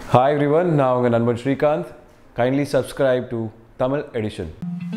Hi everyone, நான் உங்கள் நண்பன் Srikanth kindly subscribe to Tamil edition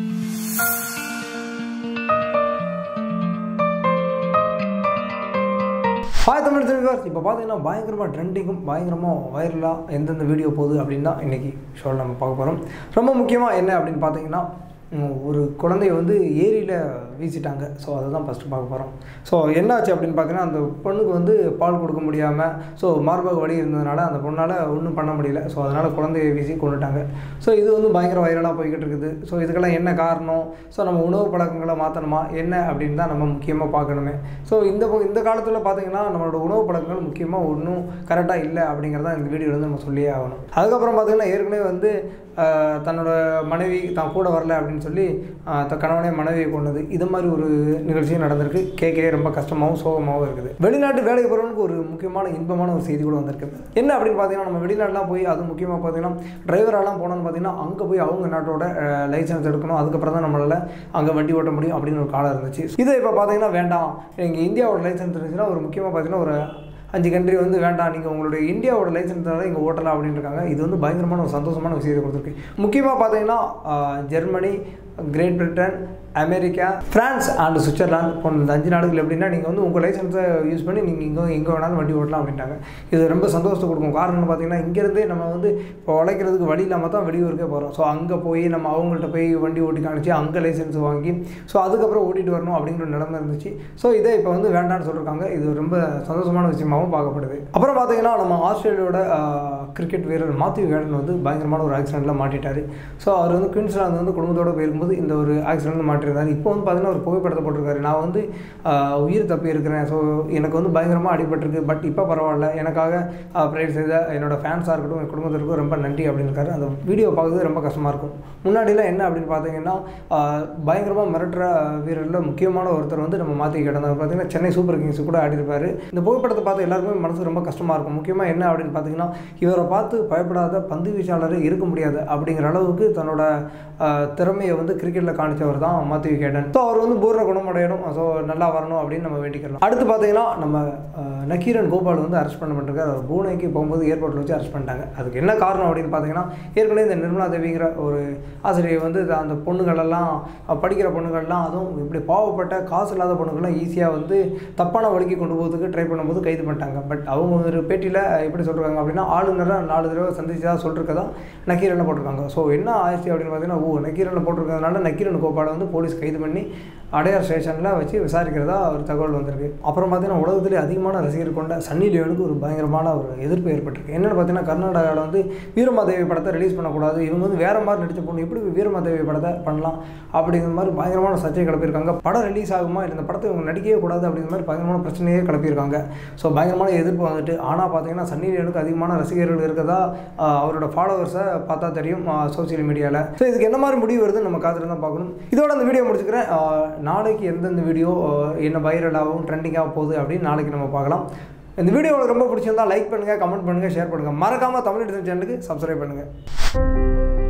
hi Tamil தெரிவிக்கார் இப்போ பார்த்தீங்கன்னா பயங்கரமாக ட்ரெண்டிங்கும் பயங்கரமாக வைரலாக எந்தெந்த வீடியோ போகுது அப்படின்னு தான் இன்றைக்கி ஷோவில் நம்ம பார்க்க போகிறோம் ரொம்ப முக்கியமாக என்ன அப்படின்னு பார்த்தீங்கன்னா ம், ஒரு குழந்தைய வந்து ஏரியில் வீசிட்டாங்க ஸோ அதை தான் ஃபஸ்ட்டு பார்க்க போகிறோம் ஸோ என்னாச்சு அப்படின்னு பார்த்தீங்கன்னா அந்த பொண்ணுக்கு வந்து பால் கொடுக்க முடியாமல் ஸோ மார்பக வலி இருந்ததுனால அந்த பொண்ணால் ஒன்றும் பண்ண முடியல ஸோ அதனால் குழந்தைய வீசி கொண்டுட்டாங்க ஸோ இது வந்து பயங்கர வைரலாக போய்கிட்டு இருக்குது ஸோ இதுக்கெல்லாம் என்ன காரணம் ஸோ நம்ம உணவு பழக்கங்களை மாற்றணுமா என்ன அப்படின்னு தான் நம்ம முக்கியமாக பார்க்கணுமே ஸோ இந்த ப- இந்த காலத்தில் பார்த்தீங்கன்னா நம்மளோட உணவு பழக்கங்கள் முக்கியமாக ஒன்றும் கரெக்டாக இல்லை அப்படிங்கிறத இந்த வீடியோவில் வந்து நம்ம சொல்லியே ஆகணும் அதுக்கப்புறம் பார்த்தீங்கன்னா ஏற்கனவே வந்து ஆஹ், தன்னோட மனைவி தான் கூட வரல அப்படின்னு சொல்லி ஆஹ், தன் கணவனே மனைவியை கொண்டது இது மாதிரி ஒரு நிகழ்ச்சியும் நடந்திருக்கு கேட்கவே ரொம்ப கஷ்டமாகவும் சோகமாகவும் இருக்குது வெளிநாட்டு வேலைக்கு போகிறவனுக்கு ஒரு முக்கியமான இன்பமான ஒரு செய்தி கூட வந்திருக்கு என்ன அப்படின்னு பார்த்தீங்கன்னா நம்ம வெளிநாட்டுலாம் போய் அது முக்கியமாக பார்த்தீங்கன்னா டிரைவரெல்லாம் போனோம்னு பார்த்தீங்கன்னா அங்கே போய் அவங்க நாட்டோட லைசன்ஸ் எடுக்கணும் அதுக்கப்புறம் தான் நம்மளால் அங்கே வண்டி ஓட்ட முடியும் அப்படின்னு ஒரு காலம் இருந்துச்சு இதை இப்போ பார்த்தீங்கன்னா வேண்டாம் இங்கே இந்தியாவோட லைசன்ஸ் இருந்துச்சுன்னா ஒரு முக்கியமாக பார்த்தீங்கன்னா ஒரு அஞ்சு கண்ட்ரி வந்து வேண்டாம் நீங்கள் உங்களுடைய இந்தியாவோட லைசன்ஸ்னால இங்கே ஓட்டலாம் அப்படின்னு இருக்காங்க இது வந்து பயங்கரமான ஒரு சந்தோஷமான விஷயத்தை கொடுத்துருக்கு முக்கியமாக பார்த்தீங்கன்னா ஆஹ், Germany great Britain America France and Switzerland போன்ற இந்த அஞ்சு நாடுகள் எப்படின்னா நீங்கள் வந்து உங்கள் லைசன்ஸை யூஸ் பண்ணி நீங்கள் இங்கே எங்கே வேணாலும் வண்டி ஓட்டலாம் அப்படின்ட்டாங்க இது ரொம்ப சந்தோஷத்தை கொடுக்கும் காரணம் பார்த்தீங்கன்னா இங்கேருந்தே நம்ம வந்து இப்போ உழைக்கிறதுக்கு வழி இல்லாமல் தான் வெளியூருக்கே போகிறோம் ஸோ அங்கே போய் நம்ம அவங்கள்ட்ட போய் வண்டி ஓட்டி காமிச்சு அங்கே லைசன்ஸ் வாங்கி ஸோ அதுக்கப்புறம் ஓட்டிட்டு வரணும் அப்படிங்கிற ஒரு நிலைமை இருந்துச்சு ஸோ இதை இப்போ வந்து வேண்டாம்னு சொல்லியிருக்காங்க இது ரொம்ப சந்தோஷமான விஷயமாகவும் பார்க்கப்படுது அப்புறம் பார்த்தீங்கன்னா நம்ம ஆஸ்திரேலியாவோட கிரிக்கெட் வீரர் மாத்யூ ஹேடன் வந்து பயங்கரமான ஒரு ஆக்சிடெண்ட்டில் மாட்டிட்டார் ஸோ அவர் வந்து குயின்ஸ்லாந்து வந்து குடும்பத்தோடு போயிருக்கும்போது இந்த ஒரு ஆக்சிடென்ட் மாட்டிருந்தார் இப்போ வந்து பார்த்தீங்கன்னா ஒரு புகைப்படத்தை போட்டிருக்காரு நான் வந்து ஆஹ், உயிர் தப்பி இருக்கிறேன் ஸோ எனக்கு வந்து பயங்கரமாக அடிபட்டிருக்கு பட் இப்போ பரவாயில்ல எனக்காக ப்ரேயர் செய்த என்னோட ஃபேன்ஸாக இருக்கட்டும் என் குடும்பத்திற்கும் ரொம்ப நன்றி அப்படின்னு இருக்காரு அந்த வீடியோ பார்க்குறது ரொம்ப கஷ்டமாக இருக்கும் முன்னாடிலாம் என்ன அப்படின்னு பார்த்தீங்கன்னா ஆஹ், பயங்கரமாக மிரட்டுற வீரரில் முக்கியமான ஒருத்தர் வந்து நம்ம மாற்றி கிடந்தார் பார்த்தீங்கன்னா சென்னை சூப்பர் கிங்ஸ் கூட ஆடிருப்பாரு இந்த புகைப்படத்தை பார்த்து எல்லாருக்குமே மனசு ரொம்ப கஷ்டமாக இருக்கும் முக்கியமாக என்ன அப்படின்னு பார்த்தீங்கன்னா இவரை பார்த்து பயப்படாத பந்து வீச்சாளரே இருக்க முடியாது அப்படிங்கிற அளவுக்கு தன்னோட ஆஹ், திறமையை வந்து கிரிக்கெட்டில் காணிச்சவர் தான் மாத்யூ கேடன் ஸோ அவர் வந்து பூர்ண குணமடையணும் ஸோ நல்லா வரணும் அப்படின்னு நம்ம வேண்டிக்கலாம் அடுத்து பார்த்தீங்கன்னா நம்ம ஆஹ், நக்கீரன் கோபால் வந்து அரெஸ்ட் பண்ணப்பட்டிருக்காரு அவர் பூனேக்கு போகும்போது ஏர்போர்ட்டில் வச்சு அரெஸ்ட் பண்ணிட்டாங்க அதுக்கு என்ன காரணம் அப்படின்னு பார்த்தீங்கன்னா ஏற்கனவே இந்த நிர்மலா தேவிங்கிற ஒரு ஆசிரியை வந்து த- அந்த பொண்ணுகளெல்லாம் அஹ், படிக்கிற பொண்ணுகள்லாம் அதுவும் இப்படி பாவப்பட்ட காசு இல்லாத பொண்ணுகள்லாம் ஈஸியாக வந்து தப்பான வழிக்கு கொண்டு போகிறதுக்கு ட்ரை பண்ணும்போது கைது பண்ணிட்டாங்க பட் அவங்க ஒரு பேட்டியில் எப்படி சொல்கிறாங்க அப்படின்னா ஆளுநரை நாலு தடவை சந்திச்சதா சொல்லிருக்கதா நக்கீரனில் போட்டிருக்காங்க ஸோ என்ன ஆயிடுச்சு அப்படின்னு பார்த்தீங்கன்னா ஓ நக்கீரனில் போட்டிருக்கிறதுனால நக்கீரன் கோபாலை வந்து போலீஸ் கைது பண்ணி அடையார் ஸ்டேஷனில் வச்சு விசாரிக்கிறதா ஒரு தகவல் வந்திருக்கு அப்புறம் பார்த்தீங்கன்னா உலகத்திலே அதிகமான ரசிகர் கொண்ட சன்னி லியோனுக்கு ஒரு பயங்கரமான ஒரு எதிர்ப்பு ஏற்பட்டிருக்கு என்னென்னு பார்த்தீங்கன்னா கர்நாடகாவில் வந்து வீரமாதேவி படத்தை ரிலீஸ் பண்ணக்கூடாது இவங்க வந்து வேற மாதிரி நடிச்ச பொண்ணு எப்படி வீரமாதேவி படத்தை பண்ணலாம் அப்படிங்கிற மாதிரி பயங்கரமான சர்ச்சை கிளப்பியிருக்காங்க படம் ரிலீஸ் ஆகுமா இல்லை இந்த படத்தை இவங்க நடிக்கவே கூடாது அப்படிங்கிற மாதிரி பயங்கரமான பிரச்சனையே கிளப்பியிருக்காங்க ஸோ பயங்கரமான எதிர்ப்பு வந்துட்டு ஆனால் பார்த்தீங்கன்னா சன்னி லியோனுக்கு அதிகமான ரசிகர்கள் இருக்கதா ஆஹ், அவரோட ஃபாலோவர்ஸை பார்த்தா தெரியும் சோசியல் மீடியாவில் ஸோ இதுக்கு என்ன மாதிரி முடிவு வருதுன்னு நம்ம காத்திருந்து தான் பார்க்கணும் இதோட அந்த வீடியோ முடிச்சுக்கிறேன் ஆஹ், நாளைக்கு எந்தெந்த வீடியோ ஆஹ், என்ன வைரலாகவும் ட்ரெண்டிங்காக போகுது அப்படின்னு நாளைக்கு நம்ம பார்க்கலாம் இந்த வீடியோ உங்களுக்கு ரொம்ப பிடிச்சிருந்தா லைக் பண்ணுங்கள் கமெண்ட் பண்ணுங்கள் ஷேர் பண்ணுங்கள் மறக்காமல் தமிழ் சேனலுக்கு சப்ஸ்கிரைப் பண்ணுங்கள்